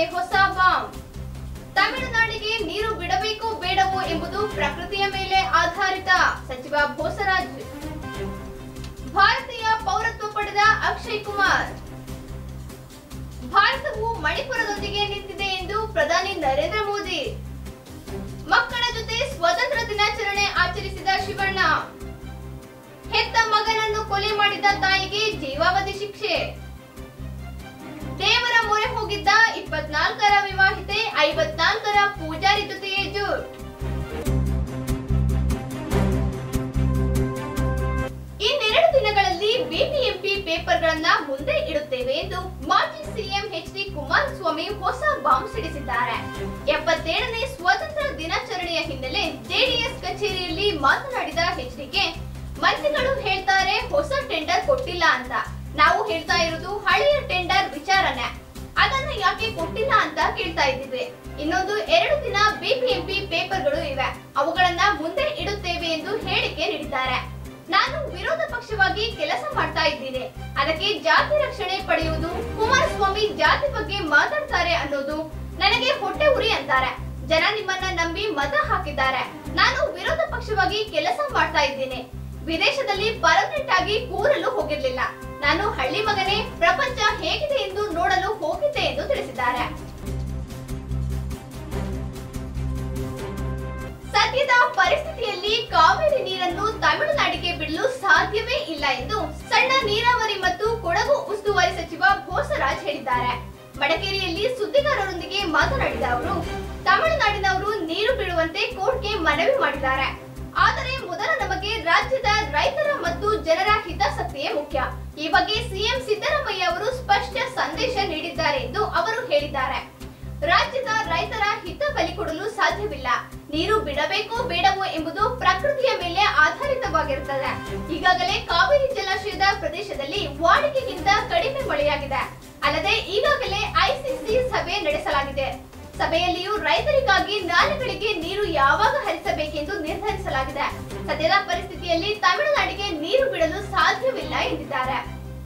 ಹೊಸ ಬಾಂಬ್ ತಮಿಳುನಾಡಿಗೆ ನೀರು ಬಿಡಬೇಕೋ ಬೇಡವೋ ಎಂಬುದು ಪ್ರಕೃತಿಯ ಮೇಲೆ ಆಧಾರಿತ ಸಚಿವ ಬೋಸರಾಜ್ ಭಾರತೀಯ ಪೌರತ್ವ ಪಡೆದ ಅಕ್ಷಯ್ ಕುಮಾರ್ ಭಾರತವು ಮಣಿಪುರದೊಂದಿಗೆ ನಿಂತಿದೆ ಎಂದು ಪ್ರಧಾನಿ ನರೇಂದ್ರ ಮೋದಿ ಮಕ್ಕಳ ಜೊತೆ ಸ್ವತಂತ್ರ ದಿನಾಚರಣೆ ಆಚರಿಸಿದ ಶಿವಣ್ಣ ಹೆತ್ತ ಮಗನನ್ನು ಕೊಲೆ ಮಾಡಿದ ತಾಯಿಗೆ ಜೀವಾವಧಿ ಶಿಕ್ಷೆ ದೇವರ ಮೊರೆ ಹೋಗಿದ್ದ ಇಪ್ಪತ್ನಾಲ್ಕರ ವಿವಾಹಿತೆ ಐವತ್ನಾಲ್ಕರ ಪೂಜಾರಿ ಜೊತೆಯೇ ಜೂಟ್ ಇನ್ನೆರಡು ದಿನಗಳಲ್ಲಿ ಬಿಬಿಎಂಪಿ ಪೇಪರ್ಗಳನ್ನ ಮುಂದೆ ಇಡುತ್ತೇವೆ ಎಂದು ಮಾಜಿ ಸಿಎಂ ಎಚ್ ಡಿ ಕುಮಾರಸ್ವಾಮಿ ಹೊಸ ಬಾಂಬ್ ಸಿಡಿಸಿದ್ದಾರೆ ಎಪ್ಪತ್ತೇಳನೇ ಸ್ವಾತಂತ್ರ್ಯ ದಿನಾಚರಣೆಯ ಹಿನ್ನೆಲೆ ಜೆಡಿಎಸ್ ಕಚೇರಿಯಲ್ಲಿ ಮಾತನಾಡಿದ ಎಚ್ ಡಿಗೆ ಮಂತ್ರಿಗಳು ಹೇಳ್ತಾರೆ ಹೊಸ ಟೆಂಡರ್ ಕೊಟ್ಟಿಲ್ಲ ಅಂತ ನಾವು ಹೇಳ್ತಾ ಇರೋದು ಹಳೆಯ ಟೆಂಡರ್ ವಿಚಾರನೆ ಅದನ್ನ ಯಾಕೆ ಕೊಟ್ಟಿಲ್ಲ ಅಂತ ಕೇಳ್ತಾ ಇದ್ದೀವಿ ಇನ್ನೊಂದು ಎರಡು ದಿನ ಬಿಬಿಎಂಪಿ ಪೇಪರ್ಗಳು ಇವೆ ಅವುಗಳನ್ನ ಮುಂದೆ ಇಡುತ್ತೇವೆ ಎಂದು ಹೇಳಿಕೆ ನೀಡಿದ್ದಾರೆ ನಾನು ವಿರೋಧ ಪಕ್ಷವಾಗಿ ಕೆಲಸ ಮಾಡ್ತಾ ಇದ್ದೀನಿ ಅದಕ್ಕೆ ಜಾತಿ ರಕ್ಷಣೆ ಪಡೆಯುವುದು ಕುಮಾರಸ್ವಾಮಿ ಜಾತಿ ಬಗ್ಗೆ ಮಾತಾಡ್ತಾರೆ ಅನ್ನೋದು ನನಗೆ ಹೊಟ್ಟೆ ಉರಿ ಅಂತಾರೆ ಜನ ನಿಮ್ಮನ್ನ ನಂಬಿ ಮತ ಹಾಕಿದ್ದಾರೆ ನಾನು ವಿರೋಧ ಪಕ್ಷವಾಗಿ ಕೆಲಸ ಮಾಡ್ತಾ ಇದ್ದೀನಿ ವಿದೇಶದಲ್ಲಿ ಪರ್ಮನೆಂಟ್ ಆಗಿ ಕೂರಲು ಹೋಗಿರ್ಲಿಲ್ಲ ನಾನು ಹಳ್ಳಿ ಮಗನೇ ಪ್ರಪಂಚ ಹೇಗಿದೆ ಎಂದು ನೋಡಲು ಹೋಗಿದ್ದೆ ಎಂದು ತಿಳಿಸಿದ್ದಾರೆ ಸದ್ಯದ ಪರಿಸ್ಥಿತಿಯಲ್ಲಿ ಕಾವೇರಿ ನೀರನ್ನು ತಮಿಳುನಾಡಿಗೆ ಬಿಡಲು ಸಾಧ್ಯವೇ ಇಲ್ಲ ಎಂದು ಸಣ್ಣ ನೀರಾವರಿ ಮತ್ತು ಕೊಡಗು ಉಸ್ತುವಾರಿ ಸಚಿವ ಬೋಸರಾಜ್ ಹೇಳಿದ್ದಾರೆ ಮಡಿಕೇರಿಯಲ್ಲಿ ಸುದ್ದಿಗಾರರೊಂದಿಗೆ ಮಾತನಾಡಿದ ಅವರು ತಮಿಳುನಾಡಿನವರು ನೀರು ಬಿಡುವಂತೆ ಕೋರ್ಟ್ಗೆ ಮನವಿ ಮಾಡಿದ್ದಾರೆ ಆದರೆ ಮೊದಲ ನಮಗೆ ರಾಜ್ಯದ ರೈತರ ಮತ್ತು ಜನರ ಹಿತಾಸಕ್ತಿಯೇ ಮುಖ್ಯ ಈ ಬಗ್ಗೆ ಸಿಎಂ ಸಿದ್ದರಾಮಯ್ಯ ಅವರು ಸ್ಪಷ್ಟ ಸಂದೇಶ ನೀಡಿದ್ದಾರೆ ಎಂದು ಅವರು ಹೇಳಿದ್ದಾರೆ ರಾಜ್ಯದ ರೈತರ ಹಿತ ಬಲಿಕೊಡಲು ಸಾಧ್ಯವಿಲ್ಲ ನೀರು ಬಿಡಬೇಕೋ ಬೇಡವೋ ಎಂಬುದು ಪ್ರಕೃತಿಯ ಮೇಲೆ ಆಧಾರಿತವಾಗಿರುತ್ತದೆ ಈಗಾಗಲೇ ಕಾವೇರಿ ಜಲಾಶಯದ ಪ್ರದೇಶದಲ್ಲಿ ವಾಡಿಕೆಗಿಂತ ಕಡಿಮೆ ಮಳೆಯಾಗಿದೆ ಅಲ್ಲದೆ ಈಗಾಗಲೇ ಐಸಿಸಿ ಸಭೆ ನಡೆಸಲಾಗಿದೆ ಸಭೆಯಲ್ಲಿಯೂ ರೈತರಿಗಾಗಿ ನಾಲೆಗಳಿಗೆ ನೀರು ಯಾವಾಗ ಹರಿಸಬೇಕೆಂದು ನಿರ್ಧರಿಸಲಾಗಿದೆ ಸದ್ಯದ ಪರಿಸ್ಥಿತಿಯಲ್ಲಿ ತಮಿಳುನಾಡಿಗೆ ನೀರು ಬಿಡಲು ಸಾಧ್ಯವಿಲ್ಲ ಎಂದಿದ್ದಾರೆ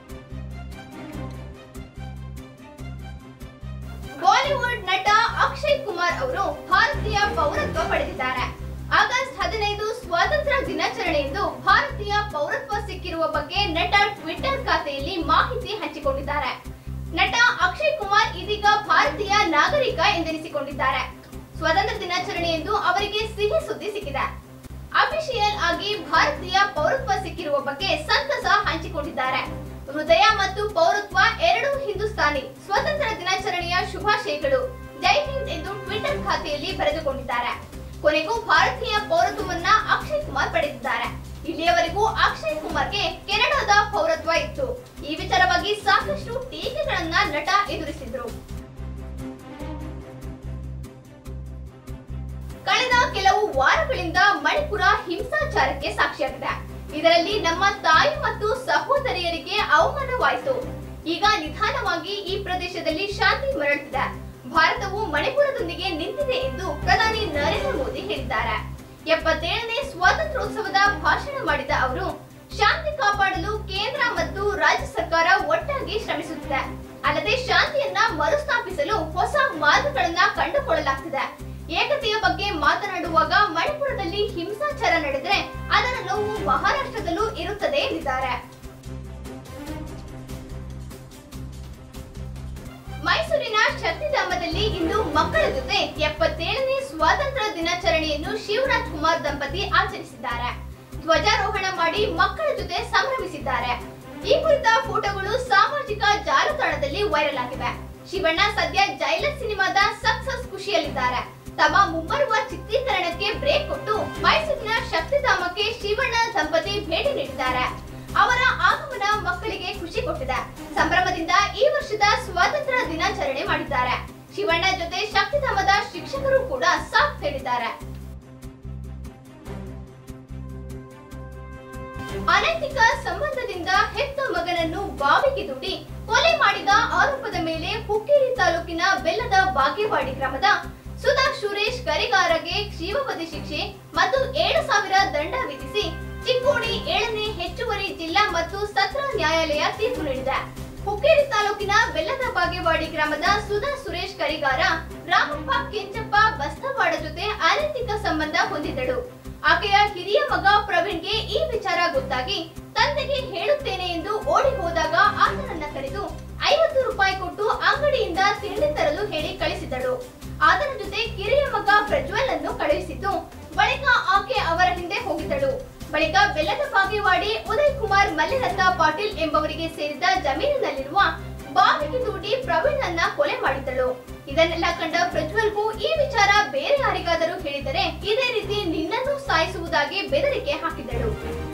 ಬಾಲಿವುಡ್ ನಟ ಅಕ್ಷಯ್ ಕುಮಾರ್ ಅವರು ಭಾರತೀಯ ಪೌರತ್ವ ಪಡೆದಿದ್ದಾರೆ ಆಗಸ್ಟ್ ಹದಿನೈದು ಸ್ವಾತಂತ್ರ್ಯ ದಿನಾಚರಣೆಯಂದು ಭಾರತೀಯ ಪೌರತ್ವ ಸಿಕ್ಕಿರುವ ಬಗ್ಗೆ ನಟ ಟ್ವಿಟರ್ ಖಾತೆಯಲ್ಲಿ ಮಾಹಿತಿ ಹಂಚಿಕೊಂಡಿದ್ದಾರೆ ನಟ ಅಕ್ಷಯ್ ಕುಮಾರ್ ಇದೀಗ ಭಾರತೀಯ ನಾಗರಿಕ ಎಂದೆನಿಸಿಕೊಂಡಿದ್ದಾರೆ ಸ್ವಾತಂತ್ರ್ಯ ದಿನಾಚರಣೆಯಂದು ಅವರಿಗೆ ಸಿಹಿ ಸುದ್ದಿ ಸಿಕ್ಕಿದೆ ಅಫಿಷಿಯಲ್ ಆಗಿ ಭಾರತೀಯ ಪೌರತ್ವ ಸಿಕ್ಕಿರುವ ಬಗ್ಗೆ ಸಂತಸ ಹಂಚಿಕೊಂಡಿದ್ದಾರೆ ಹೃದಯ ಮತ್ತು ಪೌರತ್ವ ಎರಡೂ ಹಿಂದೂಸ್ತಾನಿ ಸ್ವತಂತ್ರ ದಿನಾಚರಣೆಯ ಶುಭಾಶಯಗಳು ಜೈ ಹಿಂದ್ ಎಂದು ಟ್ವಿಟರ್ ಖಾತೆಯಲ್ಲಿ ಬರೆದುಕೊಂಡಿದ್ದಾರೆ ಕೊನೆಗೂ ಭಾರತೀಯ ಪೌರತ್ವವನ್ನ ಅಕ್ಷಯ್ ಕುಮಾರ್ ಪಡೆದಿದ್ದಾರೆ ಇಲ್ಲಿಯವರೆಗೂ ಅಕ್ಷಯ್ ಕುಮಾರ್ಗೆ ಕೆನಡಾದ ಪೌರತ್ವ ಇತ್ತು ಈ ವಿಚಾರವಾಗಿ ಸಾಕಷ್ಟು ಟೀಕೆಗಳನ್ನ ನಟ ಎದುರಿಸಿದ್ರು ಕಳೆದ ಕೆಲವು ವಾರಗಳಿಂದ ಮಣಿಪುರ ಹಿಂಸಾಚಾರಕ್ಕೆ ಸಾಕ್ಷಿಯಾಗಿದೆ ಇದರಲ್ಲಿ ನಮ್ಮ ತಾಯಿ ಮತ್ತು ಸಹೋದರಿಯರಿಗೆ ಅವಮಾನವಾಯಿತು ಈಗ ನಿಧಾನವಾಗಿ ಈ ಪ್ರದೇಶದಲ್ಲಿ ಶಾಂತಿ ಮರಳುತ್ತಿದೆ ಭಾರತವು ಮಣಿಪುರದೊಂದಿಗೆ ನಿಂತಿದೆ ಎಂದು ಪ್ರಧಾನಿ ನರೇಂದ್ರ ಮೋದಿ ಹೇಳಿದ್ದಾರೆ ಎಪ್ಪತ್ತೇಳನೇ ಸ್ವಾತಂತ್ರ್ಯೋತ್ಸವದ ಭಾಷಣ ಮಾಡಿದ ಅವರು ಶಾಂತಿ ಕಾಪಾಡಲು ಕೇಂದ್ರ ಮತ್ತು ರಾಜ್ಯ ಸರ್ಕಾರ ಒಟ್ಟಾಗಿ ಶ್ರಮಿಸುತ್ತಿದೆ ಅಲ್ಲದೆ ಶಾಂತಿಯನ್ನ ಮರುಸ್ಥಾಪಿಸಲು ಹೊಸ ಮಾರ್ಗಗಳನ್ನ ಕಂಡುಕೊಳ್ಳಲಾಗ್ತಿದೆ ಏಕತೆಯ ಬಗ್ಗೆ ಮಾತನಾಡುವಾಗ ಮಣಿಪುರದಲ್ಲಿ ಹಿಂಸಾಚಾರ ನಡೆದರೆ ಅದರ ನೋವು ಮಹಾರಾಷ್ಟ್ರದಲ್ಲೂ ಇರುತ್ತದೆ ಎಂದಿದ್ದಾರೆ ಮೈಸೂರಿನ ಶಕ್ತಿಧಾಮದಲ್ಲಿ ಇಂದು ಮಕ್ಕಳ ಜೊತೆ ಎಪ್ಪತ್ತೇಳನೇ ಸ್ವಾತಂತ್ರ್ಯ ದಿನಾಚರಣೆಯನ್ನು ಶಿವರಾಜ್ ಕುಮಾರ್ ದಂಪತಿ ಆಚರಿಸಿದ್ದಾರೆ ಧ್ವಜಾರೋಹಣ ಮಾಡಿ ಮಕ್ಕಳ ಜೊತೆ ಸಂಭ್ರಮಿಸಿದ್ದಾರೆ ಈ ಕುರಿತ ಫೋಟೋಗಳು ಸಾಮಾಜಿಕ ಜಾಲತಾಣದಲ್ಲಿ ವೈರಲ್ ಆಗಿವೆ ಶಿವಣ್ಣ ಸದ್ಯ ಜೈಲರ್ ಸಿನಿಮಾದ ಸಕ್ಸಸ್ ಖುಷಿಯಲ್ಲಿದ್ದಾರೆ ತಮ್ಮ ಮುಂಬರುವ ಚಿತ್ರೀಕರಣಕ್ಕೆ ಬ್ರೇಕ್ ಕೊಟ್ಟು ಮೈಸೂರಿನ ಶಕ್ತಿಧಾಮಕ್ಕೆ ಶಿವಣ್ಣ ದಂಪತಿ ಭೇಟಿ ನೀಡಿದ್ದಾರೆ ಅವರ ಆಗಮನ ಮಕ್ಕಳಿಗೆ ಖುಷಿ ಕೊಟ್ಟಿದೆ ಸಂಭ್ರಮದಿಂದ ಈ ವರ್ಷದ ಸ್ವಾತಂತ್ರ್ಯ ದಿನಾಚರಣೆ ಮಾಡಿದ್ದಾರೆ ಶಿವಣ್ಣ ಜೊತೆ ಶಕ್ತಿಧಾಮದ ಶಿಕ್ಷಕರು ಕೂಡ ಸಾಥ್ ನೀಡಿದ್ದಾರೆ ಅನೈತಿಕ ಸಂಬಂಧದಿಂದ ಹೆತ್ತ ಮಗನನ್ನು ಬಾವಿಗೆ ದೂಡಿ ಕೊಲೆ ಮಾಡಿದ ಆರೋಪದ ಮೇಲೆ ಹುಕ್ಕೇರಿ ತಾಲೂಕಿನ ಬೆಲ್ಲದ ಬಾಗೇವಾಡಿ ಗ್ರಾಮದ ಸುಧಾ ಸುರೇಶ್ ಕರಿಗಾರಗೆ ಜೀವಾವಧಿ ಶಿಕ್ಷೆ ಮತ್ತು ಏಳು ಸಾವಿರ ದಂಡ ವಿಧಿಸಿ ಚಿಕ್ಕೋಡಿ ಏಳನೇ ಹೆಚ್ಚುವರಿ ಜಿಲ್ಲಾ ಮತ್ತು ಸತ್ರ ನ್ಯಾಯಾಲಯ ತೀರ್ಪು ನೀಡಿದೆ ಹುಕ್ಕೇರಿ ತಾಲೂಕಿನ ಬೆಲ್ಲದ ಬಾಗೇವಾಡಿ ಗ್ರಾಮದ ಸುಧಾ ಸುರೇಶ್ ಕರಿಗಾರ ರಾಮಪ್ಪ ಕೆಂಚಪ್ಪ ಬಸ್ತವಾಡ ಜೊತೆ ಅನೈತಿಕ ಸಂಬಂಧ ಹೊಂದಿದ್ದಳು ಆಕೆಯ ಹಿರಿಯ ಮಗ ಪ್ರವೀಣ್ಗೆ ಈ ವಿಚಾರ ಗೊತ್ತಾಗಿ ತಂದೆಗೆ ಹೇಳುತ್ತೇನೆ ಎಂದು ಓಡಿ ಹೋದಾಗ ಆತನನ್ನ ಕರೆದು ಐವತ್ತು ರೂಪಾಯಿ ಕೊಟ್ಟು ಅಂಗಡಿಯಿಂದ ತಿಂಡಿ ತರಲು ಹೇಳಿ ಕಳಿಸಿದಳು ಆತನ ಜೊತೆ ಕಿರಿಯ ಮಗ ಪ್ರಜ್ವಲ್ ಅನ್ನು ಕಳುಹಿಸಿದ್ದು ಬಳಿಕ ಆಕೆ ಅವರ ಹಿಂದೆ ಹೋಗಿದ್ದಳು ಬಳಿಕ ಬೆಲ್ಲದ ಬಾಗೇವಾಡಿ ಉದಯ್ ಕುಮಾರ್ ಮಲ್ಯರತ್ನ ಪಾಟೀಲ್ ಎಂಬವರಿಗೆ ಸೇರಿದ ಜಮೀನಿನಲ್ಲಿರುವ ಬಾವಿಗೆ ದೂಡಿ ಪ್ರವೀಣ್ ಅನ್ನ ಕೊಲೆ ಮಾಡಿದ್ದಳು ಇದನ್ನೆಲ್ಲ ಕಂಡ ಪ್ರಜ್ವಲ್ಗೂ ಈ ವಿಚಾರ ಬೇರೆ ಯಾರಿಗಾದರೂ ಹೇಳಿದರೆ ಇದೇ ರೀತಿ ನಿನ್ನನ್ನು ಸಾಯಿಸುವುದಾಗಿ ಬೆದರಿಕೆ ಹಾಕಿದ್ದಳು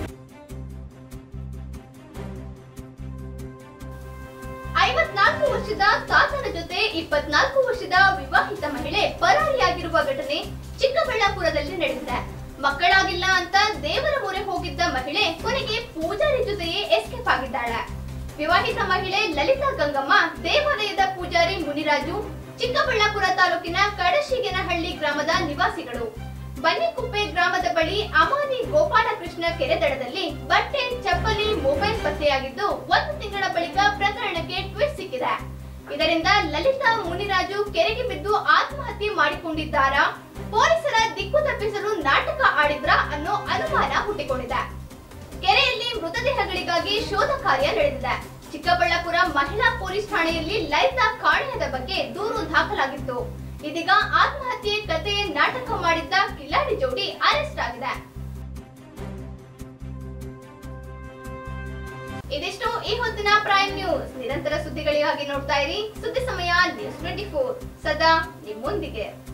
ಐವತ್ನಾಲ್ಕು ವರ್ಷದ ತಾತನ ಜೊತೆ ಇಪ್ಪತ್ನಾಲ್ಕು ವರ್ಷದ ವಿವಾಹಿತ ಮಹಿಳೆ ಪರಾರಿಯಾಗಿರುವ ಘಟನೆ ಚಿಕ್ಕಬಳ್ಳಾಪುರದಲ್ಲಿ ನಡೆದಿದೆ ಮಕ್ಕಳಾಗಿಲ್ಲ ಅಂತ ದೇವರ ಮೊರೆ ಹೋಗಿದ್ದ ಮಹಿಳೆ ಕೊನೆಗೆ ಪೂಜಾರಿ ಜೊತೆಯೇ ಎಸ್ಕೇಪ್ ಆಗಿದ್ದಾಳೆ ವಿವಾಹಿತ ಮಹಿಳೆ ಲಲಿತಾ ಗಂಗಮ್ಮ ದೇವಾಲಯದ ಪೂಜಾರಿ ಮುನಿರಾಜು ಚಿಕ್ಕಬಳ್ಳಾಪುರ ತಾಲೂಕಿನ ಕಡಶಿಗೇನಹಳ್ಳಿ ಗ್ರಾಮದ ನಿವಾಸಿಗಳು ಬನ್ನಿಕುಪ್ಪೆ ಗ್ರಾಮದ ಬಳಿ ಅಮಾನಿ ಗೋಪಾಲಕೃಷ್ಣ ಕೆರೆ ದಡದಲ್ಲಿ ಬಟ್ಟೆ ಚಪ್ಪಲಿ ಮೊಬೈಲ್ ಪತ್ತೆಯಾಗಿದ್ದು ಒಂದು ತಿಂಗಳ ಬಳಿಕ ಪ್ರಕರಣಕ್ಕೆ ಟ್ವಿಸ್ಟ್ ಸಿಕ್ಕಿದೆ ಇದರಿಂದ ಲಲಿತಾ ಮುನಿರಾಜು ಕೆರೆಗೆ ಬಿದ್ದು ಆತ್ಮಹತ್ಯೆ ಮಾಡಿಕೊಂಡಿದ್ದಾರಾ ಪೊಲೀಸರ ದಿಕ್ಕು ತಪ್ಪಿಸಲು ನಾಟಕ ಆಡಿದ್ರ ಅನ್ನೋ ಅನುಮಾನ ಹುಟ್ಟಿಕೊಂಡಿದೆ ಕೆರೆಯಲ್ಲಿ ಮೃತದೇಹಗಳಿಗಾಗಿ ಶೋಧ ಕಾರ್ಯ ನಡೆದಿದೆ ಚಿಕ್ಕಬಳ್ಳಾಪುರ ಮಹಿಳಾ ಪೊಲೀಸ್ ಠಾಣೆಯಲ್ಲಿ ಲಲಿತಾ ಕಾಣೆಯಾದ ಬಗ್ಗೆ ದೂರು ದಾಖಲಾಗಿತ್ತು ಇದೀಗ ಆತ್ಮಹತ್ಯೆ ಕತೆ ನಾಟಕ ಮಾಡಿದ್ದ ಕಿಲಾಡಿ ಜೋಡಿ ಅರೆಸ್ಟ್ ಆಗಿದೆ ಇದಿಷ್ಟು ಈ ಹೊತ್ತಿನ ಪ್ರೈಮ್ ನ್ಯೂಸ್ ನಿರಂತರ ಸುದ್ದಿಗಳಿಗಾಗಿ ನೋಡ್ತಾ ಇರಿ ಸುದ್ದಿ ಸಮಯ ನ್ಯೂಸ್ ಟ್ವೆಂಟಿ ಫೋರ್ ಸದಾ ನಿಮ್ಮೊಂದಿಗೆ